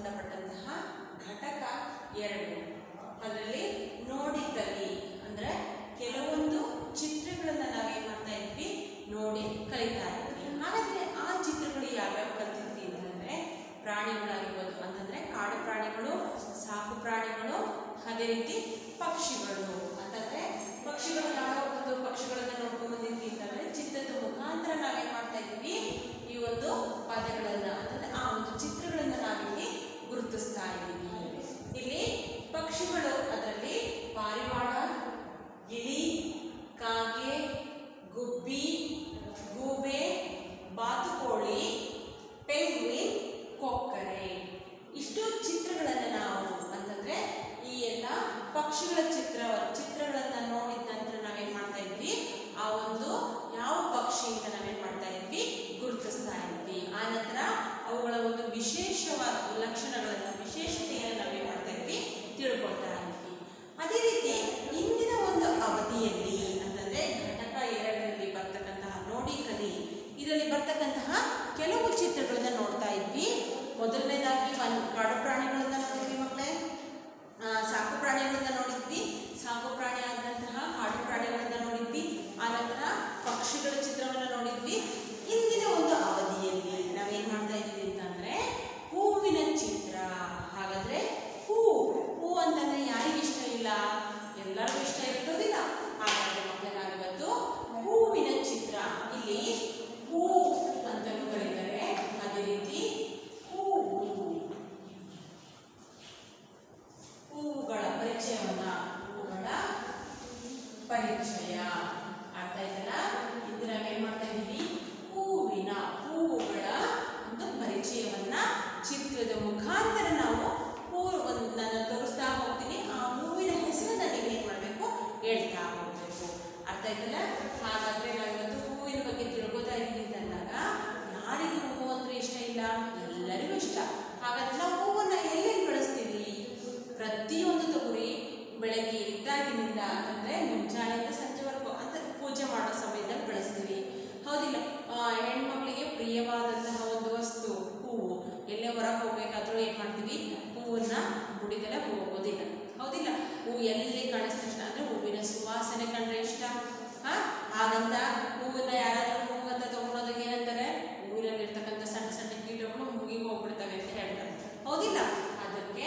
ಸಂಬಂಧಪಟ್ಟಂತಹ ಘಟಕ ಎರಡು ಅದರಲ್ಲಿ ನೋಡಿ ಕಲಿ ಅಂದ್ರೆ ಕೆಲವೊಂದು ಚಿತ್ರಗಳನ್ನ ನಾವೇನ್ ಮಾಡ್ತಾ ಇದ್ವಿ ನೋಡಿ ಕಲಿತಾ ಇದ್ವಿ ಹಾಗಾದ್ರೆ ಆ ಚಿತ್ರಗಳು ಯಾವ್ಯಾವ ಕಲ್ತಿದ್ವಿ ಅಂತಂದ್ರೆ ಪ್ರಾಣಿಗಳಾಗಿರ್ಬೋದು ಅಂತಂದ್ರೆ ಕಾಡು ಪ್ರಾಣಿಗಳು ಸಾಕು ಪ್ರಾಣಿಗಳು ಅದೇ ರೀತಿ ಪಕ್ಷಿಗಳು ಅಂತಂದ್ರೆ ಪಕ್ಷಿಗಳು ಯಾವ ಒಂದು ಪಕ್ಷಿಗಳನ್ನ ನೋಡ್ಕೊಂಡು ಬಂದಿದ್ವಿ ಅಂತಂದ್ರೆ ಚಿತ್ರದ ಮುಖಾಂತರ ನಾವೇನ್ ಮಾಡ್ತಾ ಇದ್ವಿ ಈ ಒಂದು ಪದಗಳನ್ನ ಅಂತಂದ್ರೆ ಆ ಒಂದು ಚಿತ್ರಗಳನ್ನ ನಾವಿಲ್ಲಿ ಗುರುತಿಸ್ತಾ ಇದ್ದೀವಿ ಇಲ್ಲಿ ಪಕ್ಷಿಗಳು ಅದರಲ್ಲಿ ಪಾರಿವಾಳ ಗಿಳಿ ಕಾಗೆ ಗುಬ್ಬಿ ಗೂಬೆ ಬಾತುಕೋಳಿ ಪೆಂಗ್ವಿನ್ ಕೊಕ್ಕರೆ ಇಷ್ಟು ಚಿತ್ರಗಳನ್ನು ನಾವು ಅಂತಂದ್ರೆ ಈ ಎಲ್ಲ ಪಕ್ಷಿಗಳ ಚಿತ್ರ ಚಿತ್ರಗಳನ್ನ ನೋಡಿದ ನಂತರ ನಾವೇನ್ ಮಾಡ್ತಾ ಇದ್ವಿ ಆ ಒಂದು ಯಾವ ಪಕ್ಷಿ ಅಂತ ನಾವೇನ್ ಮಾಡ್ತಾ ಇದ್ವಿ ಗುರುತಿಸ್ತಾ ಇದ್ವಿ ಆ ನಂತರ ಅವುಗಳ ಒಂದು ವಿಶೇಷವಾದ ಲಕ್ಷಣಗಳನ್ನ ವಿಶೇಷತೆಯನ್ನು ನಾವೇನ್ ಮಾಡ್ತಾ ಇದ್ವಿ ತಿಳ್ಕೊಳ್ತಾ ಇದ್ವಿ ಅದೇ ರೀತಿ ಇಂದಿನ ಒಂದು ಅವಧಿಯಲ್ಲಿ ಅಂತಂದ್ರೆ ಘಟಕ ಎರಡರಲ್ಲಿ ಬರ್ತಕ್ಕಂತಹ ನೋಡಿ ಕಲಿ ಇದರಲ್ಲಿ ಬರ್ತಕ್ಕಂತಹ ಕೆಲವು ಚಿತ್ರಗಳನ್ನ ನೋಡ್ತಾ ಇದ್ವಿ ಮೊದಲನೇದಾಗಿ ಒಂದು ಕಾಡು ಪ್ರಾಣಿಗಳನ್ನ ನೋಡಿದ್ವಿ ಮಕ್ಕಳೇ ಆ, ಸಾಕು ಪ್ರಾಣಿಗಳನ್ನ ನೋಡಿದ್ವಿ ಸಾಕು ಪ್ರಾಣಿ ಆದಂತಹ ಕಾಡು ಪ್ರಾಣಿಗಳನ್ನ ನೋಡಿದ್ವಿ ಆನಂತರ ಪಕ್ಷಿಗಳ ಚಿತ್ರವನ್ನ ನೋಡಿದ್ವಿ ಇಂದಿನ ಒಂದು ಅವಧಿಯಲ್ಲಿ ನಾವೇನ್ ಮಾಡ್ತಾ ಇದ್ವಿ ಅಂತಂದ್ರೆ ಹೂವಿನ ಚಿತ್ರ ಹಾಗಾದ್ರೆ ಹೂ ಹೂ ಅಂತಂದ್ರೆ ಯಾರಿಗೆ ಇಷ್ಟ ಇಲ್ಲ ಎಲ್ಲರಿಗೂ ಇಷ್ಟ ಇರೋದಿಲ್ಲ ಹಾಗಾದ್ರೆ ಮಕ್ಕಳೇ ನಾವಿವತ್ತು ಹೂವಿನ ಚಿತ್ರ ಇಲ್ಲಿ ಹೂ ಅಂತಲೂ ಕರೀತಾರೆ ಅದೇ ರೀತಿ ಹೂವು ಹೂವುಗಳ ಪರಿಚಯವನ್ನ ಹೂವುಗಳ ಪರಿಚಯ ಅರ್ಥ ಆಯ್ತಲ್ಲ ಇದು ನಾವೇನ್ ಮಾಡ್ತಾ ಇದ್ದೀವಿ ಹೂವಿನ ಹೂವುಗಳ ಒಂದು ಪರಿಚಯವನ್ನ ಚಿತ್ರದ ಮುಖಾಂತರ ನಾವು ಹೂವು ಒಂದು ನಾನು ತೋರಿಸ್ತಾ ಹೋಗ್ತೀನಿ ಆ ಹೂವಿನ ಹೆಸರನ್ನ ನೀವು ಏನ್ ಮಾಡಬೇಕು ಹೇಳ್ತಾ ಹೋಗ್ಬೇಕು ಅರ್ಥ ಆಯ್ತಲ್ಲ ಹಾಗಾದ್ರೆ ನಾವಿವತ್ತು ಹೂವಿನ ಬಗ್ಗೆ ತಿಳ್ಕೊತಾ ಇದ್ದೀವಿ ಅಂದಾಗ ಯಾರಿಗೆ ಹೂವು ಅಂದ್ರೆ ಇಷ್ಟ ಇಲ್ಲ ಎಲ್ಲರಿಗೂ ಇಷ್ಟ ಹಾಗಾದ್ರೆ ನಾವು ಹೂವನ್ನ ಎಲ್ಲೆಲ್ಲಿ ಬಳಸ್ತೀವಿ ಪ್ರತಿಯೊಂದು ತಗೊರಿ ಬೆಳಗ್ಗೆ ಇದ್ದಾಗಿನಿಂದ ಅಂತಂದ್ರೆ ಮುಂಜಾನೆಯಿಂದ ಸಂಜೆವರೆಗೂ ಅಂತ ಪೂಜೆ ಮಾಡೋ ಸಮಯದಲ್ಲಿ ಬಳಸ್ತೀವಿ ಹೌದಿಲ್ಲ ಆ, ಹೆಣ್ಮಕ್ಳಿಗೆ ಪ್ರಿಯವಾದಂತಹ ಒಂದು ವಸ್ತು ಹೂವು ಎಲ್ಲೇ ಹೊರಗೆ ಹೋಗ್ಬೇಕಾದ್ರೂ ಏನ್ ಮಾಡ್ತೀವಿ ಹೂವನ್ನ ಮುಡಿದಲ್ಲೇ ಹೋಗೋದಿಲ್ಲ ಹೌದಿಲ್ಲ ಹೂವು ಎಲ್ಲಿ ಕಾಣಿಸಿದ ತಕ್ಷಣ ಅಂದ್ರೆ ಹೂವಿನ ಸುವಾಸನೆ ಕಂಡ್ರೆ ಇಷ್ಟ ಹಾ ಹಾಗಂತ ಹೂವನ್ನ ಯಾರಾದ್ರೂ ಹೂವು ಅಂತ ತಗೊಳೋದಾಗ ಏನಂತಾರೆ ಹೂವಿನಲ್ಲಿ ಇರ್ತಕ್ಕಂಥ ಸಣ್ಣ ಸಣ್ಣ ಕೀಟಗಳು ಮುಗಿಗೆ ಹೋಗ್ಬಿಡ್ತವೆ ಅಂತ ಹೇಳ್ತಾರೆ ಹೌದಿಲ್ಲ ಅದಕ್ಕೆ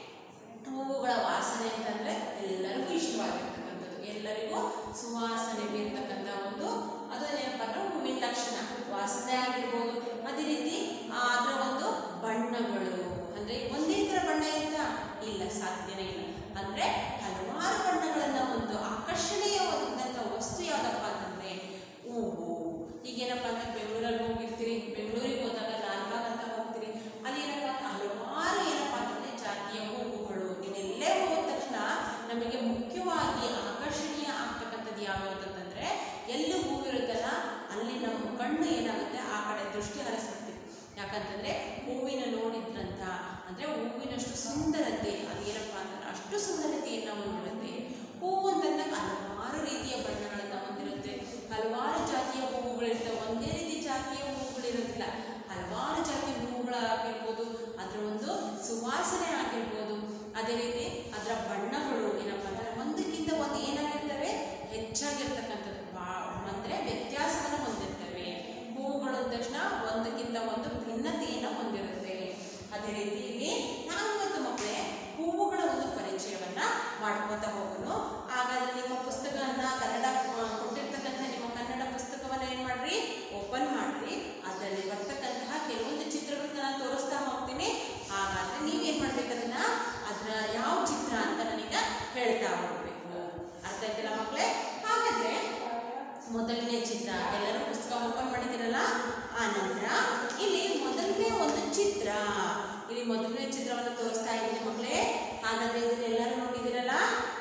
ಹೂವುಗಳ ವಾಸನೆ ಅಂತಂದ್ರೆ ಎಲ್ಲರಿಗೂ ಇಷ್ಟವಾಗಿರ್ತಕ್ಕಂಥದ್ದು ಎಲ್ಲರಿಗೂ ಸುವಾಸನೆ ಬೀರ್ತಕ್ಕಂಥ ಒಂದು ಅದು ಏನಪ್ಪ ಅಂದ್ರೆ ಹೂವಿನ ಲಕ್ಷಣ ವಾಸನೆ ಆಗಿರ್ಬೋದು ಅದೇ ರೀತಿ ಆ ಅದರ ಒಂದು ಬಣ್ಣಗಳು ಅಂದ್ರೆ ಒಂದೇ ತರ ಬಣ್ಣ ಇರುತ್ತಾ ಇಲ್ಲ ಸಾಧ್ಯನೇ ಇಲ್ಲ ಅಂದ್ರೆ ಹಲವಾರು ಬಣ್ಣಗಳನ್ನ ಒಂದು ಆಕರ್ಷಣೀಯವಾದಂಥ ವಸ್ತು ಯಾವ್ದಪ್ಪ ಅಂತಂದ್ರೆ ಹೂವು ಈಗೇನಪ್ಪ ಅಂದ್ರೆ ಬೆಂಗಳೂರಲ್ಲಿ ಹೋಗಿರ್ತೀರಿ ಬೆಂಗಳೂರಿಗೆ ಹೋದಾಗ ಲಾಲ್ಬಾಗ್ ಅಂತ ಹೋಗ್ತೀರಿ ಅಲ್ಲಿ ಏನಪ್ಪ ಅಂದ್ರೆ ಹಲವಾರು ಏನಪ್ಪ ಅಂತಂದ್ರೆ ಜಾತಿಯ ಹೂವುಗಳು ನೀವೆಲ್ಲೇ ಹೋದ ತಕ್ಷಣ ನಮಗೆ ಮುಖ್ಯವಾಗಿ ಆಕರ್ಷಣೀಯ ಆಗ್ತಕ್ಕಂಥದ್ದು ಯಾವ್ಯಾವ್ದು ಅಂತಂದ್ರೆ ಎಲ್ಲಿ ಹೂವಿರುತ್ತಲ್ಲ ಅಲ್ಲಿ ನಮ್ಮ ಕಣ್ಣು ಏನಾಗುತ್ತೆ ಆ ಕಡೆ ದೃಷ್ಟಿ ಹರಿಸ್ಬಿಡ್ತೀವಿ ಯಾಕಂತಂದ್ರೆ ಹೂವಿನ ನೋಡಿದ್ರಂತ ಅಂದ್ರೆ ಹೂವಿನಷ್ಟು ಸುಂದರತೆ ಅದೇನಪ್ಪ ಅಂದ್ರೆ ಅಷ್ಟು ಸುಂದರತೆಯನ್ನ ಹೊಂದಿರುತ್ತೆ ಹೂವು ಅಂತಂದಾಗ ಹಲವಾರು ರೀತಿಯ ಬಣ್ಣಗಳನ್ನ ಹೊಂದಿರುತ್ತೆ ಹಲವಾರು ಜಾತಿಯ ಹೂವುಗಳಿರ್ತವೆ ಒಂದೇ ರೀತಿ ಜಾತಿಯ ಹೂವುಗಳಿರೋದಿಲ್ಲ ಹಲವಾರು ಜಾತಿಯ ಹೂವುಗಳಾಗಿರ್ಬೋದು ಅದರ ಒಂದು ಸುವಾಸನೆ ಆಗಿರ್ಬೋದು ಅದೇ ರೀತಿ ಅದರ ಬಣ್ಣಗಳು ಏನಪ್ಪ ಅಂದ್ರೆ ಒಂದಕ್ಕಿಂತ ಒಂದು ಏನಾಗಿರ್ತವೆ ಹೆಚ್ಚಾಗಿರ್ತಕ್ಕಂಥದ್ದು ಬಾ ಅಂದ್ರೆ ವ್ಯತ್ಯಾಸವನ್ನು ಹೊಂದಿರ್ತವೆ ಹೂವುಗಳು ಅಂದ ತಕ್ಷಣ ಒಂದಕ್ಕಿಂತ ಒಂದು ಭಿನ್ನತೆಯನ್ನು ಹೊಂದಿರುತ್ತೆ ಅದೇ ರೀತಿಯಲ್ಲಿ ನಾವು ಇವತ್ತು ಮಕ್ಕಳೇ ಹೂವುಗಳ ಒಂದು ಪರಿಚಯವನ್ನ ಮಾಡ್ಕೊತಾ ಹೋಗೋಣ ಹಾಗಾದ್ರೆ ನಿಮ್ಮ ಪುಸ್ತಕವನ್ನ ಕನ್ನಡ ಆ, ಕೊಟ್ಟಿರ್ತಕ್ಕಂಥ ನಿಮ್ಮ ಕನ್ನಡ ಪುಸ್ತಕವನ್ನ ಏನ್ ಮಾಡ್ರಿ ಓಪನ್ ಮಾಡ್ರಿ ಅದರಲ್ಲಿ ಬರ್ತಕ್ಕಂತಹ ಕೆಲವೊಂದು ಚಿತ್ರಗಳನ್ನ ನಾನು ತೋರಿಸ್ತಾ ಹೋಗ್ತೀನಿ ಹಾಗಾದ್ರೆ ನೀವೇನ್ ಮಾಡ್ಬೇಕು ಅದನ್ನ ಅದ್ರ ಯಾವ ಚಿತ್ರ ಅಂತ ನನಗೆ ಹೇಳ್ತಾ ಹೋಗ್ಬೇಕು ಅರ್ಥ ಆಯ್ತಲ್ಲ ಮಕ್ಕಳೇ ಹಾಗಾದ್ರೆ ಮೊದಲನೇ ಚಿತ್ರ ಎಲ್ಲರೂ ಪುಸ್ತಕ ಓಪನ್ ಮಾಡಿದಿರಲ್ಲ ಆ ನಂತರ ಇಲ್ಲಿ ಮೊದಲನೇ ಒಂದು ಚಿತ್ರ ಇಲ್ಲಿ ಮೊದಲನೇ ಚಿತ್ರವನ್ನು ತೋರಿಸ್ತಾ ಇದ್ದೀನಿ ಮಕ್ಕಳೇ ಹಾಗಾದ್ರೆ ಇದನ್ನೆಲ್ಲರೂ ನೋಡಿದಿರಲ್ಲ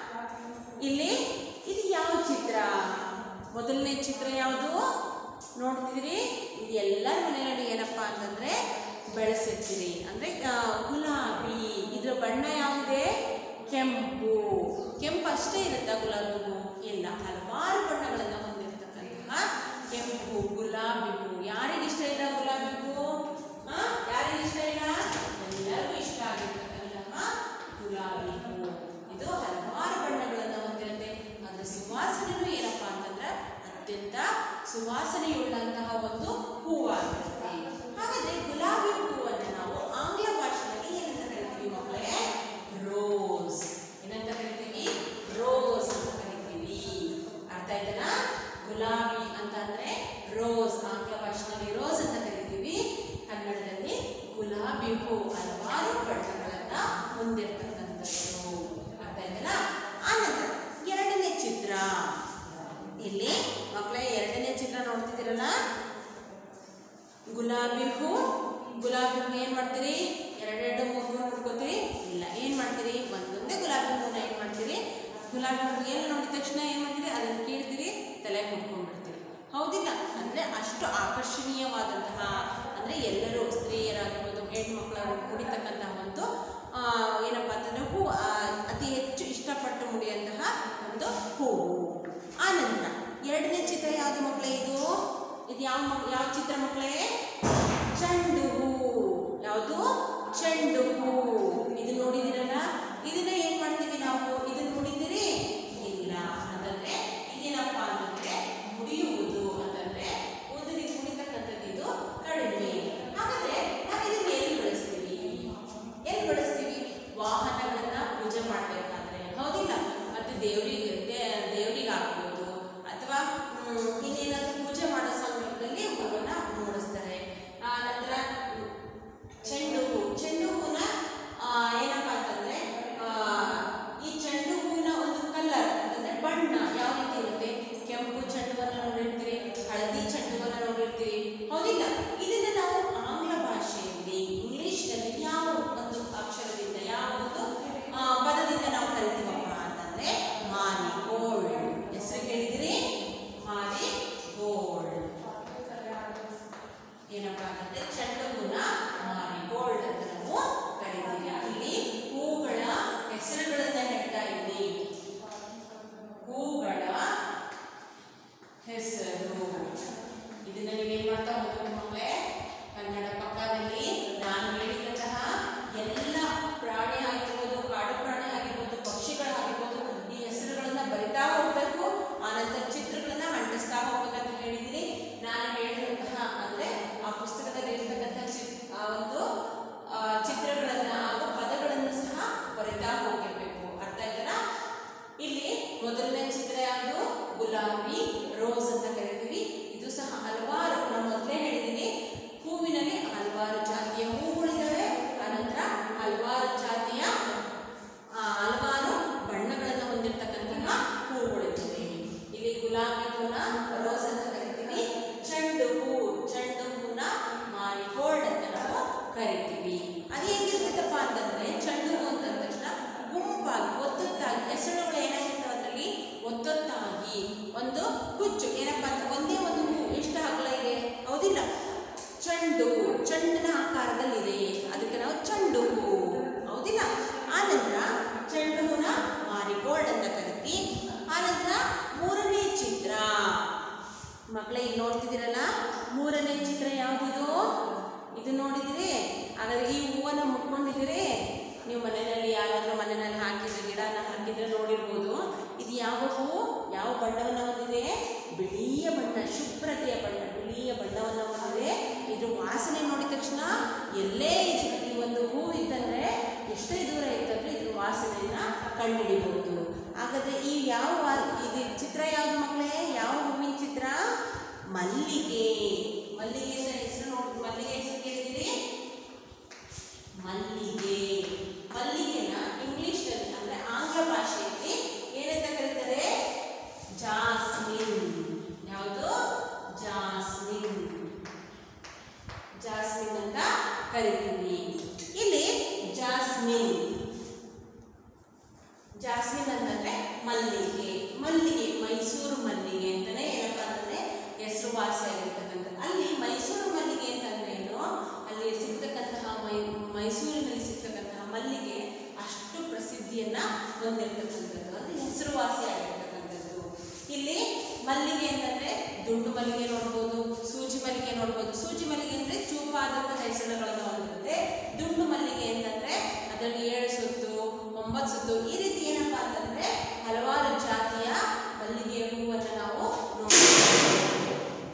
ಇಲ್ಲಿ ಇದು ಯಾವ ಚಿತ್ರ ಮೊದಲನೇ ಚಿತ್ರ ಯಾವುದು ನೋಡ್ತಿದ್ದೀರಿ ಇದು ಎಲ್ಲರ ಮನೆಯಲ್ಲಿ ಏನಪ್ಪ ಅಂತಂದ್ರೆ ಬೆಳೆಸಿರ್ತೀರಿ ಅಂದ್ರೆ ಆ, ಗುಲಾಬಿ ಇದ್ರ ಬಣ್ಣ ಯಾವಿದೆ ಕೆಂಪು ಕೆಂಪು ಅಷ್ಟೇ ಇರುತ್ತಾ ಗುಲಾಬಿ ಹೂವು ಇಲ್ಲ ಹಲವಾರು ಬಣ್ಣಗಳನ್ನು ಹೊಂದಿರತಕ್ಕಂತಹ ಕೆಂಪು ಗುಲಾಬಿ ಹೂವು ಯಾರಿಗೆ ಇಷ್ಟ ಇಲ್ಲ ಗುಲಾಬಿ ಹೂವು ಆ? ಯಾರಿಗೆ ಇಷ್ಟ ಇಲ್ಲ ಎಲ್ಲರಿಗೂ ಇಷ್ಟ ಸುವಾಸನೆಯುಳ್ಳಂತಹ ಒಂದು ಹೂವಾಗಿರುತ್ತೆ ಹಾಗಾದ್ರೆ ಗುಲಾಬಿ ಹೂವನ್ನು ನಾವು ಆಂಗ್ಲ ಭಾಷೆಯಲ್ಲಿ ಏನಂತ ಕರಿತೀವಿ ಮಕ್ಕಳೇ ರೋಸ್ ಏನಂತ ಕರಿತೀವಿ ರೋಸ್ ಅಂತ ಕರಿತೀವಿ ಅರ್ಥ ಆಯ್ತಲ್ಲ ಗುಲಾಬಿ ಅಂತ ಅಂದ್ರೆ ರೋಸ್ ಆಂಗ್ಲ ಭಾಷೆಯಲ್ಲಿ ರೋಸ್ ಅಂತ ಕರಿತೀವಿ ಕನ್ನಡದಲ್ಲಿ ಗುಲಾಬಿ ಹೂ ಹಲವಾರು ಬಣ್ಣಗಳನ್ನ ಹೊಂದಿರತಕ್ಕಂಥದ್ದು ಅರ್ಥ ಆಯ್ತಲ್ಲ ಆನಂತರ ಎರಡನೇ ಚಿತ್ರ ಇಲ್ಲಿ ಮಕ್ಕಳೇ ಎರಡನೇ ಚಿತ್ರ ನೋಡ್ತಿದ್ದೀರಲ್ಲ ಗುಲಾಬಿ ಹೂ ಗುಲಾಬಿ ಹೂ ಏನು ಮಾಡ್ತೀರಿ ಎರಡೆರಡು ಮೂರು ಮೂರು ಹುಡ್ಕೋತೀರಿ ಇಲ್ಲ ಏನು ಮಾಡ್ತೀರಿ ಒಂದೊಂದೇ ಗುಲಾಬಿ ಹೂನ ಏನು ಮಾಡ್ತೀರಿ ಗುಲಾಬಿ ಹೂ ಏನು ನೋಡಿದ ತಕ್ಷಣ ಏನು ಮಾಡ್ತೀರಿ ಅದನ್ನು ಕೀಳ್ತೀರಿ ತಲೆ ಮುಟ್ಕೊಂಡ್ಬಿಡ್ತೀರಿ ಹೌದಿಲ್ಲ ಅಂದರೆ ಅಷ್ಟು ಆಕರ್ಷಣೀಯವಾದಂತಹ ಅಂದರೆ ಎಲ್ಲರೂ ಸ್ತ್ರೀಯರಾಗಿರ್ಬೋದು ಹೆಣ್ಮಕ್ಳು ಕುಡಿತಕ್ಕಂತಹ ಒಂದು ಆ, ಏನಪ್ಪ ಅಂತಂದರೆ ಹೂ ಆ, ಅತಿ ಹೆಚ್ಚು ಇಷ್ಟಪಟ್ಟು ಮುಡಿಯುವಂತಹ ಒಂದು ಹೂವು ಆನಂತರ ಎರಡನೇ ಚಿತ್ರ ಯಾವುದು ಮಕ್ಕಳೇ ಇದು ಇದು ಯಾವ ಮಕ್ ಯಾವ ಚಿತ್ರ ಮಕ್ಕಳೇ ಚೆಂಡು ಹೂ ಯಾವುದು ಚೆಂಡು ಹೂ ಇದು ನೋಡಿದಿರಲ್ಲ ಇದನ್ನ ಏನ್ ಮಾಡ್ತೀವಿ ನಾವು ಇದನ್ನ ನೋಡಿದ್ದೀರಿ ಇಲ್ಲ ಅಂತಂದ್ರೆ ಇದೇನಪ್ಪ ಅಂತಂದ್ರೆ ಮುಡಿಯುವುದು ಅಂತಂದ್ರೆ ಕೂದಲಿಗೆ ಮುಡಿತಕ್ಕಂಥದ್ದು ಇದು ಕಡಿಮೆ ಹಾಗಾದ್ರೆ ನಾವು ಇದನ್ನ ಎಲ್ಲಿ ಬಳಸ್ತೀವಿ ಎಲ್ಲಿ ಬಳಸ್ತೀವಿ ವಾಹನಗಳನ್ನ ಪೂಜೆ ಮಾಡಬೇಕಾದ್ರೆ ಹೌದಿಲ್ಲ ಮತ್ತೆ ದೇವರಿಗೆ ದೇವರಿಗೆ ಹಾಕ್ಬೋದು ಅಥವಾ ಮ್, ಇನ್ನೇನಾದ್ರೂ ಪೂಜೆ ಮಾಡೋ ಸಂದರ್ಭದಲ್ಲಿ ಹೂವನ್ನ ಮೂಡಿಸ್ತಾರೆ ಆ ನಂತರ ಮ್, ಚೆಂಡು ಹೂ ಚೆಂಡು ಹೂನ ಆ, ಏನಪ್ಪ ಅಂತಂದ್ರೆ ಆ, ಈ ಚೆಂಡು ಹೂವಿನ ಒಂದು ಕಲರ್ ಅಂತಂದ್ರೆ ಬಣ್ಣ ಯಾವ ರೀತಿ ಇರುತ್ತೆ ಕೆಂಪು ಚೆಂಡುವನ್ನ ನೋಡಿರ್ತೀರಿ ಹಳದಿ ಚೆಂಡುವನ್ನ ನೋಡಿರ್ತೀರಿ ಹೌದಿಲ್ಲ ಇದನ್ನ ನಾವು ಆಂಗ್ಲ ಭಾಷೆಯಲ್ಲಿ ಇಂಗ್ಲಿಷ್ನಲ್ಲಿ ಯಾವ ಒಂದು ಅಕ್ಷರದಿಂದ ಯಾವ ಒಂದು ಆ, ಪದದಿಂದ ನಾವು ಕರಿತೀವಪ್ಪ ಅಂತಂದ್ರೆ ಮಾರಿ ಗೋಲ್ಡ್ ಹೆಸರು ಕೇಳಿದಿರಿ ಮಾರಿ ಗೋಲ್ಡ್ ಏನಪ್ಪಾ ಅಂತಂದ್ರೆ ಚೆಂಡು ಹೂನ ಮಾರಿಗೋಲ್ಡ್ ಅಂತ ನಾವು ಕರಿತೀವಿ ಇಲ್ಲಿ ಹೂಗಳ ಹೆಸರುಗಳನ್ನ ಹೇಳ್ತಾ ಇದ್ದೀನಿ ಹೂಗಳ ಹೆಸರು ಇದನ್ನ ನೀವೇನ್ ಮಾಡ್ತಾ ಹೋಗ್ಬೇಕು ಮಕ್ಕಳೇ ಕನ್ನಡ ಪಕ್ಕದಲ್ಲಿ ನಾನು ಹೇಳಿದಂತಹ ಎಲ್ಲ ಪ್ರಾಣಿ ಆಗಿರ್ಬೋದು ಕಾಡು ಪ್ರಾಣಿ ಆಗಿರ್ಬೋದು ಪಕ್ಷಿಗಳಾಗಿರ್ಬೋದು ಈ ಹೆಸರುಗಳನ್ನ ಬರಿತಾ ಹೋಗ್ಬೇಕು ಆನಂತರ ಚಿತ್ರಗಳನ್ನ ಅಂಟಿಸ್ತಾ ಹೋಗ್ಬೇಕಂತ ಹೇಳಿದ್ದೀನಿ ನಾನು ಹೇಳಿದಂತಹ ಅಂದ್ರೆ ಆ ಪುಸ್ತಕದಲ್ಲಿ ಇರ್ತಕ್ಕಂಥ ಚಿತ್ ಆ ಒಂದು ಆ, ಚಿತ್ರಗಳನ್ನ ಹಾಗೂ ಪದಗಳನ್ನು ಸಹ ಬರಿತಾ ಹೋಗಿರ್ಬೇಕು ಅರ್ಥ ಆಯ್ತಲ್ಲ ಇಲ್ಲಿ ಮೊದಲನೇ ಚಿತ್ರ ಯಾವುದು ಗುಲಾಬಿ ರೋಸ್ ಅಂತ ಕರಿತೀವಿ ಇದು ಸಹ ಹಲವಾರು ನಾನು ಮೊದಲೇ ಹೇಳಿದ್ದೀನಿ ಹೂವಿನಲ್ಲಿ ಹಲವಾರು ಜಾತಿಯ ಹೂಗಳಿದ್ದಾವೆ ಅನಂತರ ಹಲವಾರು ಜಾತಿಯ ಆ, ಹಲವಾರು ಬಣ್ಣಗಳನ್ನು ಹೊಂದಿರತಕ್ಕಂತಹ ಹೂಗಳಿದ್ದಾವೆ ಇಲ್ಲಿ ಗುಲಾಬಿ ಹೂನ ರೋಸ್ ಅಂತ ಕರಿತೀವಿ ಚೆಂಡು ಹೂ ಚೆಂಡು ಹೂನ ಮಾರಿಗೋಲ್ಡ್ ಅಂತ ನಾವು ಕರಿತೀವಿ ಅದು ಹೇಗಿರ್ತೈತಪ್ಪ ಅಂತಂದ್ರೆ ಚೆಂಡು ಹೂ ಅಂತ ಅಂದ ತಕ್ಷಣ ಗುಂಪಾಗಿ ಒತ್ತೊತ್ತಾಗಿ ಹೆಸರುಗಳು ಏನಾಗಿರ್ತವೆ ಅದರಲ್ಲಿ ಒತ್ತೊತ್ತಾಗಿ ಒಂದು ಹುಚ್ಚು ಏನಪ್ಪ ಅಂತ ಒಂದೇ ಒಂದು ಹೂ ಎಷ್ಟು ಅಗಲ ಇದೆ ಹೌದಿಲ್ಲ ಚೆಂಡು ಚೆಂಡಿನ ಆಕಾರದಲ್ಲಿದೆ ಅದಕ್ಕೆ ನಾವು ಚೆಂಡು ಹೂ ಹೌದಿಲ್ಲ ಆನಂತರ ಚೆಂಡು ಹೂನ ಮಾರಿಗೋಲ್ಡ್ ಅಂತ ಕರಿತೀವಿ ಆನಂತರ ಮೂರನೇ ಚಿತ್ರ ಮಕ್ಕಳೇ ಈಗ ನೋಡ್ತಿದ್ದೀರಲ್ಲ ಮೂರನೇ ಚಿತ್ರ ಯಾವುದಿದು ಇದು ನೋಡಿದಿರಿ ಹಾಗಾದ್ರೆ ಈ ಹೂವನ್ನ ಮುಟ್ಕೊಂಡಿದ್ದೀರಿ ನೀವು ಮನೆಯಲ್ಲಿ ಯಾರಾದ್ರೂ ಮನೆಯಲ್ಲಿ ಹಾಕಿದ್ರೆ ಗಿಡನ ಹಾಕಿದ್ರೆ ನೋಡಿರ್ಬೋದು ಇದು ಯಾವ ಹೂವು ಯಾವ ಬಣ್ಣವನ್ನು ಹೊಂದಿದೆ ಬಿಳಿಯ ಬಣ್ಣ ಶುಭ್ರತೆಯ ಬಣ್ಣ ಬಿಳಿಯ ಬಣ್ಣವನ್ನು ಹೊಂದಿದೆ ಇದ್ರ ವಾಸನೆ ನೋಡಿದ ತಕ್ಷಣ ಎಲ್ಲೇ ಇದು ಈ ಒಂದು ಹೂ ಇತ್ತಂದ್ರೆ ಎಷ್ಟೇ ದೂರ ಇತ್ತಂದ್ರೆ ಇದ್ರ ವಾಸನೆಯನ್ನ ಕಂಡುಹಿಡಿಬಹುದು ಹಾಗಾದ್ರೆ ಈ ಯಾವ ವಾ- ಇದು ಚಿತ್ರ ಯಾವ್ದು ಮಕ್ಕಳೇ ಯಾವ ಹೂವಿನ ಚಿತ್ರ ಮಲ್ಲಿಗೆ ಮಲ್ಲಿಗೆ ಅಂತ ಹೆಸರು ನೋಡಿ ಮಲ್ಲಿಗೆ ಹೆಸರು ಕೇಳಿದಿರಿ ಮಲ್ಲಿಗೆ ಮಲ್ಲಿಗೆನ ಇಂಗ್ಲಿಷ್ನಲ್ಲಿ ಅಂದ್ರೆ ಆಂಗ್ಲ ಭಾಷೆಯಲ್ಲಿ ಏನಂತ ಕರೀತಾರೆ ಜಾಸ್ಮಿನ್ ಯಾವುದು ಜಾಸ್ಮಿನ್ ಜಾಸ್ಮಿನ್ ಅಂತ ಕರಿತೀವಿ ಇಲ್ಲಿ ಜಾಸ್ಮಿನ್ ಜಾಸ್ಮಿನ್ ಅಂತಂದ್ರೆ ಮಲ್ಲಿಗೆ ಮಲ್ಲಿಗೆ ಮೈಸೂರು ಮಲ್ಲಿಗೆ ಅಂತಾನೆ ಏನಪ್ಪ ಅಂತಂದ್ರೆ ಹೆಸರುವಾಸಿಯಾಗಿರ್ತಕ್ಕಂಥದ್ದು ಅಲ್ಲಿ ಮೈಸೂರು ಮಲ್ಲಿಗೆ ಅಂತಂದ್ರೆ ಏನು ಅಲ್ಲಿ ಸಿಗ್ತಕ್ಕಂತಹ ಮೈ ಮೈಸೂರಿನಲ್ಲಿ ಸಿಗ್ತಕ್ಕಂತಹ ಮಲ್ಲಿಗೆ ಅಷ್ಟು ಪ್ರಸಿದ್ಧಿಯನ್ನ ಹೊಂದಿರತಕ್ಕಂಥದ್ದು ಅಂದ್ರೆ ಹೆಸರುವಾಸಿಯಾಗಿರ್ತಕ್ಕಂಥದ್ದು ಇಲ್ಲಿ ಮಲ್ಲಿಗೆ ಅಂತಂದ್ರೆ ದುಂಡು ಮಲ್ಲಿಗೆ ನೋಡ್ಬೋದು ಸೂಜಿ ಮಲ್ಲಿಗೆ ನೋಡ್ಬೋದು ಸೂಜಿ ಮಲ್ಲಿಗೆ ಅಂದ್ರೆ ಚೂಪಾದಂತಹ ಹೆಸರುಗಳನ್ನು ಹೊಂದಿರುತ್ತೆ ದುಂಡು ಮಲ್ಲಿಗೆ ಅಂತಂದ್ರೆ ಅದರಲ್ಲಿ ಏಳು ಸುತ್ತು ಒಂಬತ್ತು ಸುತ್ತು ಈ ರೀತಿ ಏನಪ್ಪಾ ಅಂತಂದ್ರೆ ಹಲವಾರು ಜಾತಿಯ ಮಲ್ಲಿಗೆ ಹೂವನ್ನು ನಾವು ನೋಡ್ತೀವಿ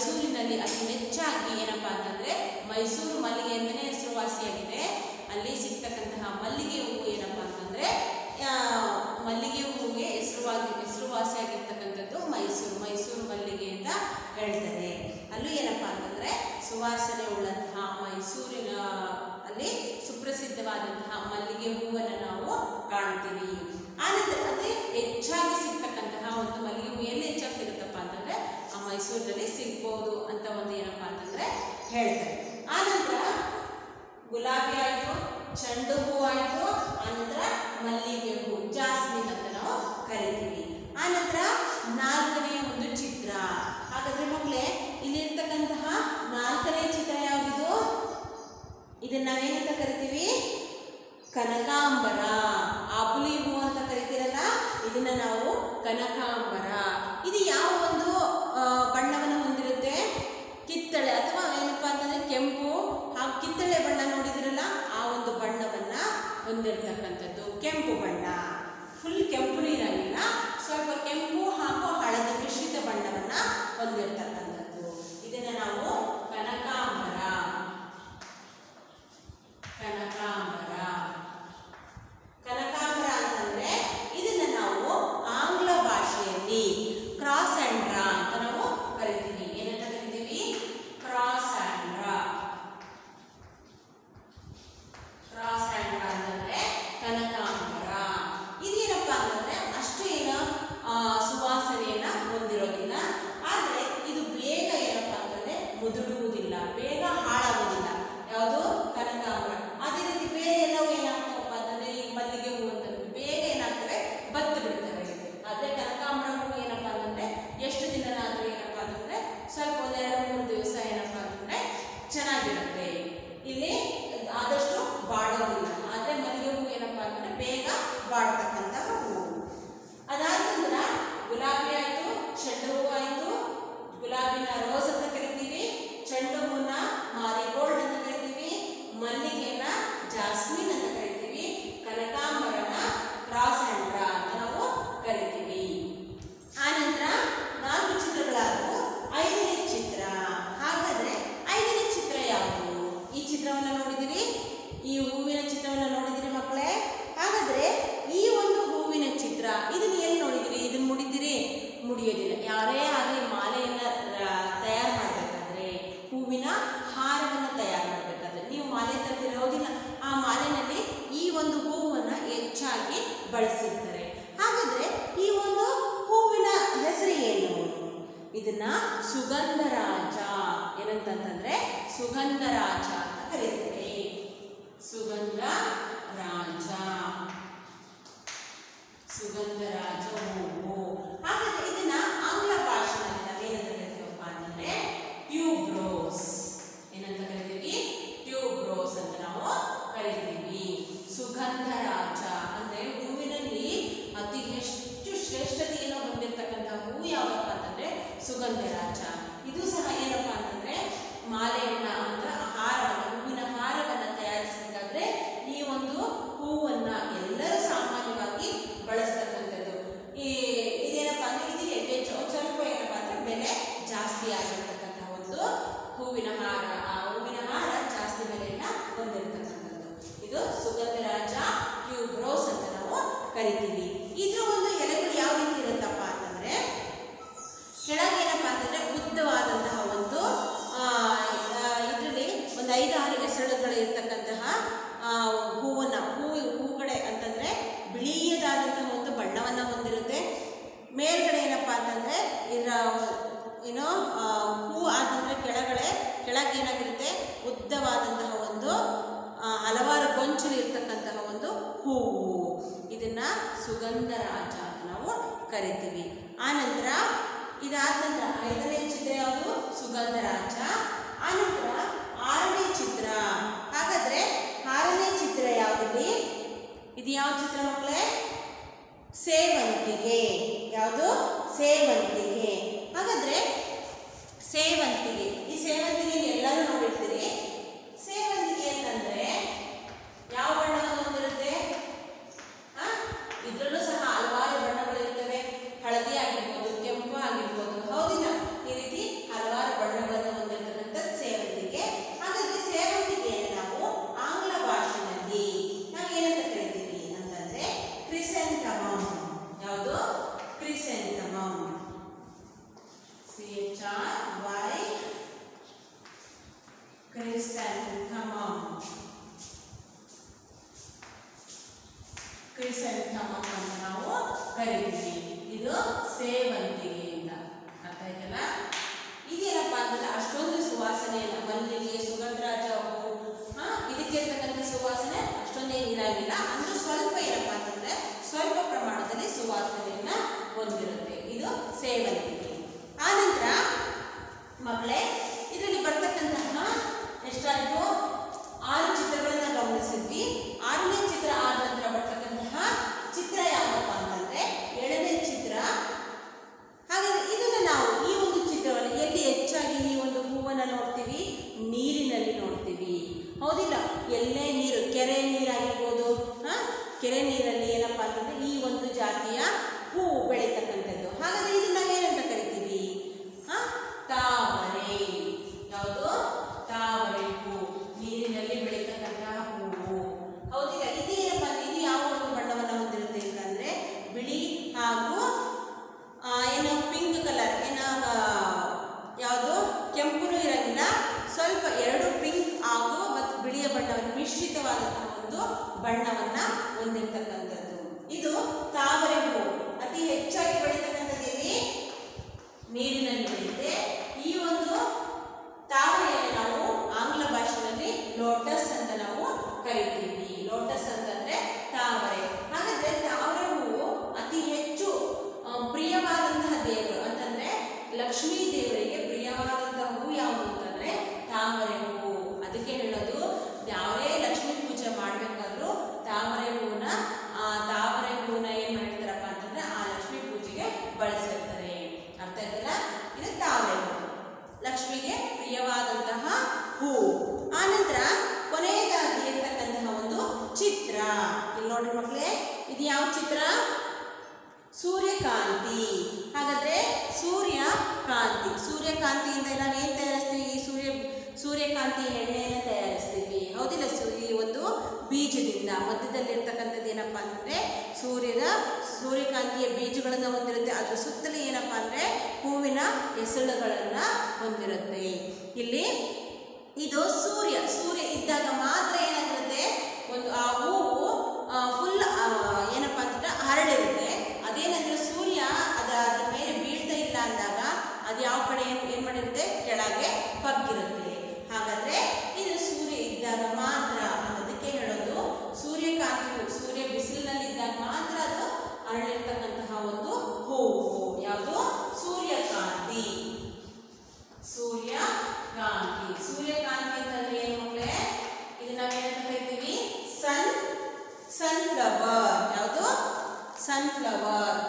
ಮೈಸೂರಿನಲ್ಲಿ ಅತಿ ಹೆಚ್ಚಾಗಿ ಏನಪ್ಪಾ ಅಂತಂದ್ರೆ ಮೈಸೂರು ಮಲ್ಲಿಗೆ ಅಂತಲೇ ಹೆಸರುವಾಸಿಯಾಗಿದೆ ಅಲ್ಲಿ ಸಿಗ್ತಕ್ಕಂತಹ ಮಲ್ಲಿಗೆ ಹೂವು ಏನಪ್ಪಾ ಅಂತಂದ್ರೆ ಆ, ಮಲ್ಲಿಗೆ ಹೂವಿಗೆ ಹೆಸರುವಾಗಿ ಹೆಸರುವಾಸಿಯಾಗಿರ್ತಕ್ಕಂಥದ್ದು ಮೈಸೂರು ಮೈಸೂರು ಮಲ್ಲಿಗೆ ಅಂತ ಹೇಳ್ತಾರೆ ಅಲ್ಲೂ ಏನಪ್ಪಾ ಅಂತಂದ್ರೆ ಸುವಾಸನೆ ಉಳ್ಳಂತಹ ಮೈಸೂರಿನ ಅಲ್ಲಿ ಸುಪ್ರಸಿದ್ಧವಾದಂತಹ ಮಲ್ಲಿಗೆ ಹೂವನ್ನು ನಾವು ಕಾಣ್ತೀವಿ ಆನಂತರ ಅದೇ ಹೆಚ್ಚಾಗಿ ಸಿಗ್ತಕ್ಕಂತಹ ಒಂದು ಮಲ್ಲಿಗೆ ಹೂವು ಎಲ್ಲಿ ಹೆಚ್ಚಾಗಿ ಸಿಗುತ್ತಪ್ಪ ಅಂತಂದ್ರೆ ಆ ಮೈಸೂರಿನಲ್ಲಿ ಸಿಗ್ಬೋದು ಅಂತ ಒಂದು ಏನಪ್ಪಾ ಅಂತಂದ್ರೆ ಹೇಳ್ತಾರೆ ಆನಂತರ ಗುಲಾಬಿ ಆಯಿತು ಚೆಂಡು ಹೂ ಆಯಿತು ಆನಂತರ ಮಲ್ಲಿಗೆ ಹೂ ಜಾಸ್ಮಿನ್ ಅಂತ ನಾವು ಕರಿತೀವಿ ಆನಂತರ ನಾಲ್ಕನೆಯ ಒಂದು ಚಿತ್ರ ಹಾಗಾದ್ರೆ ಮಕ್ಕಳೇ ಇಲ್ಲಿರ್ತಕ್ಕಂತಹ ನಾಲ್ಕನೇ ಚಿತ್ರ ಯಾವುದಿದು ಇದನ್ನ ನಾವೇನಂತ ಕರಿತೀವಿ ಕನಕಾಂಬರ ಆಪುಲಿ ಹೂ ಅಂತ ಕರಿತೀರಲ್ಲ ಇದನ್ನ ನಾವು ಕನಕಾಂಬರ ಇದು ಯಾವ ಒಂದು ಆ, ಬಣ್ಣವನ್ನು ಹೊಂದಿರುತ್ತೆ ಕಿತ್ತಳೆ ಅಥವಾ ಏನಪ್ಪಾ ಅಂತಂದ್ರೆ ಕೆಂಪು ಹಾಗೂ ಕಿತ್ತಳೆ ಬಣ್ಣ ನೋಡಿದಿರಲ್ಲ ಆ ಒಂದು ಬಣ್ಣವನ್ನ ಹೊಂದಿರತಕ್ಕಂಥದ್ದು ಕೆಂಪು ಬಣ್ಣ ಫುಲ್ ಕೆಂಪು ಇರಂಗಿಲ್ಲ ಸ್ವಲ್ಪ ಕೆಂಪು ಹಾಗೂ ಹಳದಿ ಮಿಶ್ರಿತ ಬಣ್ಣವನ್ನ ಹೊಂದಿರತಕ್ಕಂಥದ್ದು ಇದನ್ನ ನಾವು ಕನಕಾಂಬರ ಕನಕಾಂಬರ ಕನಕಾಂಬರ ಅಂತಂದ್ರೆ ಇದನ್ನ ನಾವು ಆಂಗ್ಲ ಭಾಷೆಯಲ್ಲಿ ಕ್ರಾಸ್ ಆಂಡ್ರಾ ಅಂತ ನಾವು ಕರಿತೀವಿ ಏನಂತ ಕರಿತೀವಿ ಕ್ರಾಸ್ ಆಂಡ್ರಾ ಕ್ರಾಸ್ ಆಂಡ್ರಾ ಅಂತಂದ್ರೆ ಕನಕಾಂಬರ ಇದೇನಪ್ಪ ಅಂತಂದ್ರೆ ಅಷ್ಟು ಏನು ಆ, ಸುವಾಸನೆಯನ್ನ ಹೊಂದಿರೋದಿಲ್ಲ ಆದ್ರೆ ಇದು ಬೇಗ ಏನಪ್ಪ ಅಂತಂದ್ರೆ ಮುದುಡುವುದಿಲ್ಲ ಬೇಗ ಹಾಳಾಗುವುದಿಲ್ಲ ಯಾವುದು ಕನಕಾಂಬರ ಅದೇ ರೀತಿ ಬೇರೆ ಎಲ್ಲವೂ ಏನಾಗ್ತವಪ್ಪ ಅಂತಂದ್ರೆ ಈ ಮಲ್ಲಿಗೆ ಹೂವು ಅಂತಂದ್ರೆ ಬೇಗ ಏನಾಗ್ತವೆ ಬತ್ತು ಬಿಡ್ತವೆ ಆದ್ರೆ ಕನಕಾಂಬರ ಹೂವು ಏನಪ್ಪ ಅಂತಂದ್ರೆ ಎಷ್ಟು ದಿನನಾದ್ರೂ ಏನಪ್ಪ ಅಂತಂದ್ರೆ ಸ್ವಲ್ಪ ಒಂದೆರಡು ಮೂರು ದಿವಸ ಏನಪ್ಪ ಅಂತಂದ್ರೆ ಚೆನ್ನಾಗಿರುತ್ತೆ ಇಲ್ಲಿ ಆದಷ್ಟು ಬಾಡೋದಿಲ್ಲ ಆದ್ರೆ ಮಲ್ಲಿಗೆ ಹೂವು ಏನಪ್ಪ ಅಂತಂದ್ರೆ ಬೇಗ ಬಾಡ್ತಕ್ಕಂತಹ ಹೂವು ಅದಾದ ನಂತರ ಗುಲಾಬಿ ಆಯ್ತು ಚೆಂಡು ಹೂವು ಆಯ್ತು ಗುಲಾಬಿನ ರೋಸ್ ಅಂತ ಕರಿತೀವಿ ಚೆಂಡು ಹೂವನ್ನ ಮಾರಿಗೋಲ್ಡ್ ಅಂತ ಕರಿತೀವಿ ಮಲ್ಲಿಗೆನ ಜಾಸ್ಮಿನ್ ಅಂತ ಕರಿತೀವಿ ಕನಕಾಂಬರನ ಕ್ರಾಸ್ ಆಂಡ್ರಾ ಅಂತ ನಾವು ಕರಿತೀವಿ ಆನಂತರ ನಾಲ್ಕು ಚಿತ್ರಗಳಾದವು ಐದನೇ ಚಿತ್ರ ಹಾಗಾದ್ರೆ ಐದನೇ ಚಿತ್ರ ಯಾವುದು ಈ ಚಿತ್ರವನ್ನ ನೋಡಿದಿರಿ ಈ ಹೂವಿನ ಚಿತ್ರವನ್ನ ನೋಡಿದಿರಿ ಮಕ್ಕಳೇ ಹಾಗಾದ್ರೆ ಈ ಒಂದು ಹೂವಿನ ಚಿತ್ರ ಇದನ್ನ ಎಲ್ಲಿ ನೋಡಿದಿರಿ ಇದನ್ನ ಮುಡಿದಿರಿ ಮುಡಿಯೋದಿಲ್ಲ ಯಾರೇ ಆಗಲಿ ಮಾಲೆಯನ್ನ ತಯಾರು ಮಾಡಬೇಕಾದ್ರೆ ಹೂವಿನ ಹಾರವನ್ನು ತಯಾರು ಮಾಡಬೇಕಾದ್ರೆ ನೀವು ಮಾಲೆ ತರ್ತೀರ ಹೌದಿಲ್ಲ ಆ ಮಾಲೆನಲ್ಲಿ ಈ ಒಂದು ಹೂವನ್ನು ಹೆಚ್ಚಾಗಿ ಬಳಸಿರ್ತಾರೆ ಹಾಗಾದ್ರೆ ಈ ಒಂದು ಹೂವಿನ ಹೆಸರು ಏನು ಇದನ್ನ ಸುಗಂಧರಾಜ ಏನಂತಂತಂದ್ರೆ ಸುಗಂಧರಾಜ ಅಂತ ಕರೀತಾರೆ ಸುಗಂಧ ರಾಜ ಸುಗಂಧರಾಜ ಹೂವು ಹಾಗಾದ್ರೆ ಇದನ್ನ ಆಂಗ್ಲ ಭಾಷೆಯಲ್ಲಿ ನಾವೇನಂತ ಕರಿತೀವಪ್ಪ ಅಂತಂದ್ರೆ ಟ್ಯೂಬ್ರೋಸ್ ಏನಂತ ಕರಿತೀವಿ ಟ್ಯೂಬ್ರೋಸ್ ಅಂತ ನಾವು ಕರಿತೀವಿ ಸುಗಂಧರಾಜ ಅಂದ್ರೆ ಹೂವಿನಲ್ಲಿ ಅತಿ ಹೆಚ್ಚು ಶ್ರೇಷ್ಠತೆಯನ್ನು ಹೊಂದಿರತಕ್ಕಂತಹ ಹೂವು ಯಾವಪ್ಪ ಅಂತಂದ್ರೆ ಸುಗಂಧರಾಜ ಇದು ಸಹ ಏನಪ್ಪಾ ಅಂತಂದ್ರೆ ಮಾಲೆಯನ್ನ ಅಂದ್ರೆ ಹಾರವನ್ನ ಹೂವಿನ ಹಾರವನ್ನ ತಯಾರಿಸಬೇಕಾದ್ರೆ ಈ ಒಂದು ಹೂವನ್ನ ಎಲ್ಲರೂ ಸಾಮಾನ್ಯವಾಗಿ ಬಳಸ್ತಕ್ಕಂಥದ್ದು ಈ ಇದೇನಪ್ಪ ಅಂದ್ರೆ ಇದಕ್ಕೆ ಹೆಚ್ಚು ಒಂದ್ ಸ್ವಲ್ಪ ಏನಪ್ಪಾ ಅಂದ್ರೆ ಬೆಲೆ ಜಾಸ್ತಿ ಆಗಿರ್ತಕ್ಕಂತಹ ಒಂದು ಹೂವಿನ ಹಾರ ಆ ಹೂವಿನ ಹಾರ ಜಾಸ್ತಿ ಬೆಲೆಯನ್ನ ಹೊಂದಿರತಕ್ಕಂಥದ್ದು ಇದು ಸುಗಂಧರಾಜ ಟ್ಯೂಬ್ರೋಸ್ ಅಂತ ನಾವು ಕರಿತೀವಿ ಇದ್ರ ಒಂದು ಎಲೆಗಳು ಯಾವ ರೀತಿ ಇರುತ್ತಪ್ಪ ಅಂತಂದ್ರೆ ಕೆಳಗೇನಪ್ಪ ಅಂತಂದ್ರೆ ಉದ್ದವಾದಂತಹ ಒಂದು ಇದರಲ್ಲಿ ಒಂದು ಐದಾರು ಹೆಸರುಗಳು ಇರ್ತಕ್ಕಂತಹ ಆ, ಹೂವನ್ನ ಹೂ ಹೂಗಡೆ ಅಂತಂದ್ರೆ ಬಿಳಿಯದಾದಂತಹ ಒಂದು ಬಣ್ಣವನ್ನ ಹೊಂದಿರುತ್ತೆ ಮೇಲ್ಗಡೆ ಏನಪ್ಪ ಅಂತಂದ್ರೆ ಇದರ ಏನೋ ಆ, ಹೂ ಆದಂದ್ರೆ ಕೆಳಗಡೆ ಕೆಳಗೆ ಏನಾಗಿರುತ್ತೆ ಉದ್ದವಾದಂತಹ ಒಂದು ಆ, ಹಲವಾರು ಗೊಂಚಲು ಇರ್ತಕ್ಕಂತಹ ಒಂದು ಹೂವು ಇದನ್ನ ಸುಗಂಧರಾಜ ಅಂತ ನಾವು ಕರಿತೀವಿ ಆನಂತರ ಇದಾದ ನಂತರ ಐದನೇ ಚಿತ್ರ ಯಾವುದು ಸುಗಂಧರಾಜ ಆನಂತರ ಆರನೇ ಚಿತ್ರ ಹಾಗಾದ್ರೆ ಆರನೇ ಚಿತ್ರ ಯಾವುದಿಲ್ಲಿ ಇದು ಯಾವ ಚಿತ್ರ ಮಕ್ಕಳೇ ಸೇವಂತಿಗೆ ಯಾವುದು ಸೇವಂತಿಗೆ ಹಾಗಾದ್ರೆ ಸೇವಂತಿಗೆ ಈ ಸೇವಂತಿಗೆ ಎಲ್ಲರೂ ನೋಡಿರ್ತೀರಿ ಸೇವಂತಿಗೆ ಅಂತಂದ್ರೆ ಯಾವ ಬಣ್ಣವನ್ನು ಹೊಂದಿರುತ್ತೆ ಆ? ಇದ್ರಲ್ಲೂ ಸಹ ಹಲವಾರು ಬಣ್ಣಗಳು ಇರ್ತವೆ ಹಳದಿ ಆಗಿರ್ಬೋದು ಕೆಂಪು ಆಗಿರ್ಬೋದು ಹೌದಿಲ್ಲ ಈ ರೀತಿ ಹಲವಾರು ಬಣ್ಣ ಕ್ರಿಸ್ಯಾಂಥಮಮ್ ಕ್ರಿಸೆಂಥಮಮ್ ಅಂತ ನಾವು ಕರಿತೀವಿ ಇದು ಸೇವಂತಿಗೆ ಅಂತ ಅರ್ಥ ಆಯ್ತಲ್ಲ ಇದೇನಪ್ಪ ಅಂತಂದ್ರೆ ಅಷ್ಟೊಂದು ಸುವಾಸನೆ ಇಲ್ಲ ಮಲ್ಲಿಗೆ ಸುಗಂಧರಾಜ ಹೂವು ಹಾ ಇದಕ್ಕೆ ಇರ್ತಕ್ಕಂಥ ಸುವಾಸನೆ ಅಷ್ಟೊಂದೇನು ಇರಾಗಿಲ್ಲ ಅಂದ್ರೆ ಸ್ವಲ್ಪ ಏನಪ್ಪ ಅಂತಂದ್ರೆ ಸ್ವಲ್ಪ ಪ್ರಮಾಣದಲ್ಲಿ ಸುವಾಸನೆಯನ್ನ ಹೊಂದಿರುತ್ತೆ ಇದು ಸೇವಂತಿಗೆ ಆನಂತರ ಮಕ್ಕಳೇ ಇದರಲ್ಲಿ ಬರ್ತಕ್ಕಂತಹ ಎಷ್ಟಾಯ್ತು ಆರು ಚಿತ್ರಗಳನ್ನ ಗಮನಿಸಿದ್ವಿ ಆರನೇ ಚಿತ್ರ ಆದ ನಂತರ ಬರ್ತಕ್ಕಂತಹ ಚಿತ್ರ ಯಾವಪ್ಪ ಅಂತಂದ್ರೆ ಏಳನೇ ಚಿತ್ರ ಹಾಗಾದ್ರೆ ಇದನ್ನ ನಾವು ಈ ಒಂದು ಚಿತ್ರವನ್ನು ಎಲ್ಲಿ ಹೆಚ್ಚಾಗಿ ಈ ಒಂದು ಹೂವನ್ನ ನೋಡ್ತೀವಿ ನೀರಿನಲ್ಲಿ ನೋಡ್ತೀವಿ ಹೌದಿಲ್ಲ ಎಲ್ಲೇ ನೀರು ಕೆರೆ ನೀರಾಗಿರ್ಬೋದು ಹಾ ಕೆರೆ ನೀರಲ್ಲಿ ಏನಪ್ಪಾ ಅಂತಂದ್ರೆ ಈ ಒಂದು ಜಾತಿಯ ಹೂವು ಬೆಳೀತಕ್ಕಂಥದ್ದು ಹಾಗಾದ್ರೆ ಇದನ್ನ ನಾವೇನಂತ ಕರಿತೀವಿ ಹಾ ತಾವರೆ ಯಾವುದು ತಾವರೆ ಹೂ ನೀರಿನಲ್ಲಿ ಬೆಳೀತಕ್ಕಂತಹ ಹೂವು ಹೌದಿಲ್ಲ ಇದು ಏನಪ್ಪ ಅಂದ್ರೆ ಇದು ಯಾವ ಒಂದು ಬಣ್ಣವನ್ನು ಹೊಂದಿರುತ್ತೆ ಅಂತಂದ್ರೆ ಬಿಳಿ ಹಾಗೂ ಆ, ಏನು ಪಿಂಕ್ ಕಲರ್ ಏನ ಯಾವುದು ಕೆಂಪುನು ಇರಂಗಿಲ್ಲ ಸ್ವಲ್ಪ ಎರಡು ಪಿಂಕ್ ಹಾಗೂ ಮತ್ತು ಬಿಳಿಯ ಬಣ್ಣವನ್ನು ಮಿಶ್ರಿತವಾದಂತಹ ಒಂದು ಬಣ್ಣವನ್ನ ಹೊಂದಿರತಕ್ಕಂಥದ್ದು ಇದು ತಾವರೆ ಹೂ ಅತಿ ಹೆಚ್ಚಾಗಿ ಬೆಳೀತಕ್ಕಂಥದ್ದು ಎಲ್ಲಿ ನೀರಿನಲ್ಲಿ ಬೆಳೆಯುತ್ತೆ ಈ ಒಂದು ತಾವರೆಯನ್ನು ನಾವು ಆಂಗ್ಲ ಭಾಷೆಯಲ್ಲಿ ಲೋಟಸ್ ಅಂತ ನಾವು ಕರಿತೀವಿ ಲೋಟಸ್ ಅಂತಂದ್ರೆ ತಾವರೆ ಹಾಗಾದ್ರೆ ತಾವರೆ ಹೂವು ಅತಿ ಹೆಚ್ಚು ಆ, ಪ್ರಿಯವಾದಂತಹ ದೇವರು ಅಂತಂದ್ರೆ ಲಕ್ಷ್ಮೀ ದೇವರಿಗೆ ಪ್ರಿಯವಾದಂತಹ ಹೂ ಯಾವುದು ಅಂತಂದ್ರೆ ತಾವರೆ ಹೂವು ಅದಕ್ಕೆ ಹೇಳೋದು ಯಾವುದೇ ಲಕ್ಷ್ಮೀ ಪೂಜೆ ಮಾಡ್ಬೇಕಾದ್ರೂ ತಾವರೆ ಹೂವನ್ನ ಆ ತಾವರೆ ಹೂವನ್ನ ಏನ್ ಮಾಡಿರ್ತಾರಪ್ಪ ಅಂತಂದ್ರೆ ಆ ಲಕ್ಷ್ಮೀ ಪೂಜೆಗೆ ಬಳಸಿರ್ತಾರೆ ಅರ್ಥ ಆಯ್ತಲ್ಲ ಇದು ತಾವರೆ ಹೂ ಲಕ್ಷ್ಮಿಗೆ ಪ್ರಿಯವಾದಂತಹ ಹೂ ಆನಂತರ ಕೊನೆಯದಾಗಿ ಇರ್ತಕ್ಕಂತಹ ಒಂದು ಚಿತ್ರ ಇಲ್ಲಿ ನೋಡ್ರಿ ಮಕ್ಕಳೇ ಇದು ಯಾವ ಚಿತ್ರ ಸೂರ್ಯಕಾಂತಿ ಹಾಗಾದ್ರೆ ಸೂರ್ಯಕಾಂತಿ ಸೂರ್ಯಕಾಂತಿಯಿಂದ ನಾವು ಏನ್ ತಯಾರಿಸ್ತೀವಿ ಈ ಸೂರ್ಯ ಸೂರ್ಯಕಾಂತಿ ಎಣ್ಣೆಯನ್ನು ತಯಾರಿಸ್ತೀವಿ ಹೌದಿಲ್ಲ ಸು- ಈ ಒಂದು ಬೀಜದಿಂದ ಮಧ್ಯದಲ್ಲಿ ಇರ್ತಕ್ಕಂಥದ್ದು ಏನಪ್ಪಾ ಅಂತಂದ್ರೆ ಸೂರ್ಯನ ಸೂರ್ಯಕಾಂತಿಯ ಬೀಜಗಳನ್ನು ಹೊಂದಿರುತ್ತೆ ಅದ್ರ ಸುತ್ತಲೂ ಏನಪ್ಪಾ ಅಂದ್ರೆ ಹೂವಿನ ಎಸಳುಗಳನ್ನ ಹೊಂದಿರುತ್ತೆ ಇಲ್ಲಿ ಇದು ಸೂರ್ಯ ಸೂರ್ಯ ಇದ್ದಾಗ ಮಾತ್ರ ಏನಾಗಿರುತ್ತೆ ಒಂದು ಆ ಹೂವು ಫುಲ್ ಏನಪ್ಪಾ ಅಂತಂದ್ರೆ ಹರಳಿರುತ್ತೆ ಅದೇನಂದ್ರೆ ಸೂರ್ಯ ಅದ ಅದ್ರ ಮೇಲೆ ಬೀಳ್ತಾ ಇಲ್ಲ ಅಂದಾಗ ಅದು ಯಾವ ಕಡೆ ಏನ್ ಏನ್ ಮಾಡಿರುತ್ತೆ ಕೆಳಗೆ ಬಗ್ಗಿರುತ್ತೆ ಹಾಗಾದ್ರೆ ಇದು ಸೂರ್ಯ ಇದ್ದಾಗ ಮಾತ್ರ ಅನ್ನೋದಕ್ಕೆ ಹೇಳೋದು ಸೂರ್ಯಕಾಂತಿ ಹೂ. ಸೂರ್ಯ ಬಿಸಿಲಿನಲ್ಲಿ ಇದ್ದಾಗ ಮಾತ್ರ ಅದು ಅರಳಿರ್ತಕ್ಕಂತಹ ಒಂದು ಹೂವು ಯಾವುದು ಸೂರ್ಯಕಾಂತಿ ಸೂರ್ಯಕಾಂತಿ ಸೂರ್ಯಕಾಂತಿ ಅಂತಂದ್ರೆ ಏನು ಮಕ್ಕಳೇ ಇದು ನಾವೇನಂತ ಕರಿತೀವಿ ಸನ್ ಸನ್ಫ್ಲವರ್ ಯಾವುದು ಸನ್ಫ್ಲವರ್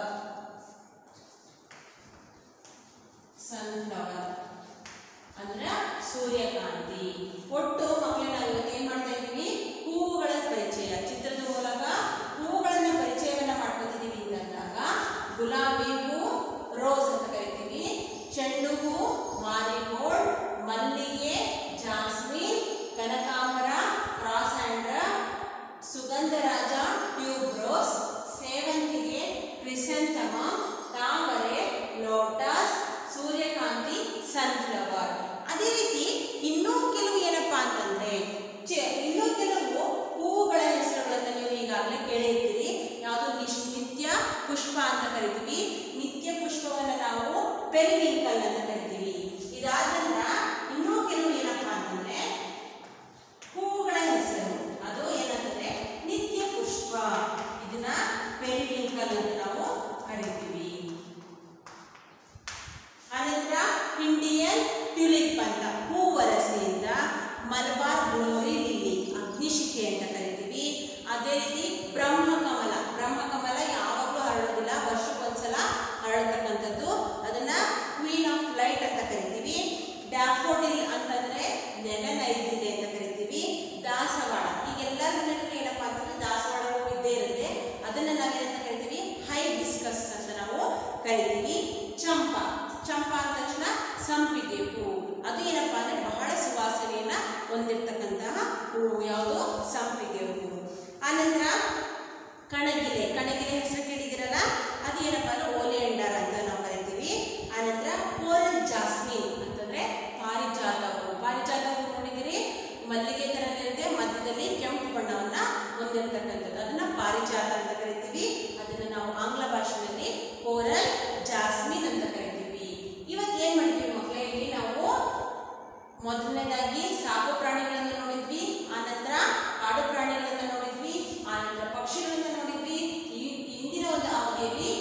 ಸನ್ಫ್ಲವರ್ ಅಂದ್ರೆ ಸೂರ್ಯಕಾಂತಿ ಒಟ್ಟು ಮಕ್ಕಳೇ ನಾವು ಇವತ್ತು ಏನ್ ಮಾಡ್ತಾ ಇದ್ದೀವಿ ಹೂವುಗಳ ಪರಿಚಯ ಚಿತ್ರದ ಮೂಲಕ ಹೂವುಗಳನ್ನ ಪರಿಚಯವನ್ನ ಮಾಡ್ಕೊತಿದ್ದೀವಿ ಅಂದಾಗ ಗುಲಾಬಿ ಹೂ ರೋಸ್ ಅಂತ ಕರಿತೀವಿ ಚೆಂಡು ಹೂ ಮಾರಿಗೋಲ್ಡ್ ಮಲ್ಲಿಗೆ ಜಾಸ್ಮಿನ್ ಕನಕಾಂಬರ ಕ್ರಾಸ್ ಆಂಡ್ರ ಸುಗಂಧರಾಜ ಟ್ಯೂಬ್ರೋಸ್ ಸೇವಂತಿಗೆ ಕ್ರಿಸೆಂಥಮ ತಾವರೆ ಲೋಟಸ್ ಸೂರ್ಯಕಾಂತಿ ಸನ್ಫ್ಲವರ್ ಅದೇ ರೀತಿ ಇನ್ನೂ ಕೆಲವು ಏನಪ್ಪಾ ಅಂತಂದ್ರೆ ಚೆ- ಇನ್ನೂ ಕೆಲವು ಹೂವುಗಳ ಹೆಸರುಗಳನ್ನು ನೀವು ಈಗಾಗಲೇ ಕೇಳಿರ್ತೀರಿ ಯಾವುದು ನಿಶ್ ನಿತ್ಯ ಪುಷ್ಪ ಅಂತ ಕರಿತೀವಿ ನಿತ್ಯ ಪುಷ್ಪವನ್ನು ನಾವು ಪೆರಿವಿಂಕಲ್ ಅಂತ ಕರಿತೀವಿ ಇದಾದ ನಂತರ ಇನ್ನೂ ಕೆಲವು ಏನಪ್ಪಾ ಅಂತಂದ್ರೆ ಹೂವುಗಳ ಹೆಸರು ಅದು ಏನಂದ್ರೆ ನಿತ್ಯ ಪುಷ್ಪ ಇದನ್ನ ಪೆರಿವಿಂಕಲ್ ಅಂತ ನಾವು ಕರಿತೀವಿ ಆನಂತರ ಇಂಡಿಯನ್ ಟ್ಯುಲಿಪ್ ಅಂತ ಹೂವರಸೆಯಿಂದ ಮಲಬಾರ್ ಗ್ಲೋರಿ ಲಿಲ್ಲಿ ಅಗ್ನಿಶಿಖೆ ಅಂತ ಕರಿತೀವಿ ಅದೇ ರೀತಿ ಬ್ರಹ್ಮಕಮಲ ಬ್ರಹ್ಮಕಮಲ ಯಾವಾಗಲೂ ಹರಡೋದಿಲ್ಲ ವರ್ಷಕ್ಕೊಂದ್ಸಲ ಹರಡತಕ್ಕಂಥದ್ದು ಅದನ್ನ ಕ್ವೀನ್ ಆಫ್ ಲೈಟ್ ಅಂತ ಕರಿತೀವಿ ಡ್ಯಾಫೋಡಿಲ್ ಅಂತಂದ್ರೆ ನೆಲ ನೈದಿದೆ ಅಂತ ಕರಿತೀವಿ ದಾಸವಾಳ ಈಗ ಎಲ್ಲರ ಮನೆಯಲ್ಲೂ ಏನಪ್ಪಾ ಅಂತಂದ್ರೆ ದಾಸವಾಳ ಹೂ ಇದ್ದೇ ಇರುತ್ತೆ ಅದನ್ನ ನಾವೇನಂತ ಕರಿತೀವಿ ಹೈ ಡಿಸ್ಕಸ್ ಅಂತ ನಾವು ಕರಿತೀವಿ ಚಂಪಾ ಚಂಪಾ ಅಂದ ತಕ್ಷಣ ಸಂಪಿಗೆ ಹೂ ಅದು ಏನಪ್ಪಾ ಅಂದ್ರೆ ಬಹಳ ಸುವಾಸನೆಯನ್ನ ಹೊಂದಿರತಕ್ಕಂತಹ ಹೂವು ಯಾವುದು ಸಂಪಿಗೆ ಹೂವು ಆನಂತರ ಕಣಗಿಲೆ ಕಣಗಿಲೆ ಹೆಸರು ಕೇಳಿದಿರಲ್ಲ ಅದು ಏನಪ್ಪಾ ಅಂದ್ರೆ ಓಲಿಯಂಡರ್ ಅಂತ ನಾವು ಕರಿತೀವಿ ಆನಂತರ ಕೋರಲ್ ಜಾಸ್ಮಿನ್ ಅಂತಂದ್ರೆ ಪಾರಿಜಾತ ಹೂ ಪಾರಿಜಾತ ಹೂ ನೋಡಿದಿರಿ ಮೊದಲನೇದಾಗಿ ಸಾಕು ಪ್ರಾಣಿಗಳನ್ನು ನೋಡಿದ್ವಿ ಆನಂತರ ಕಾಡು ಪ್ರಾಣಿಗಳನ್ನು ನೋಡಿದ್ವಿ ಆನಂತರ ಪಕ್ಷಿಗಳನ್ನು ನೋಡಿದ್ವಿ ಈ ಇಂದಿನ ಒಂದು ಅವಧಿಯಲ್ಲಿ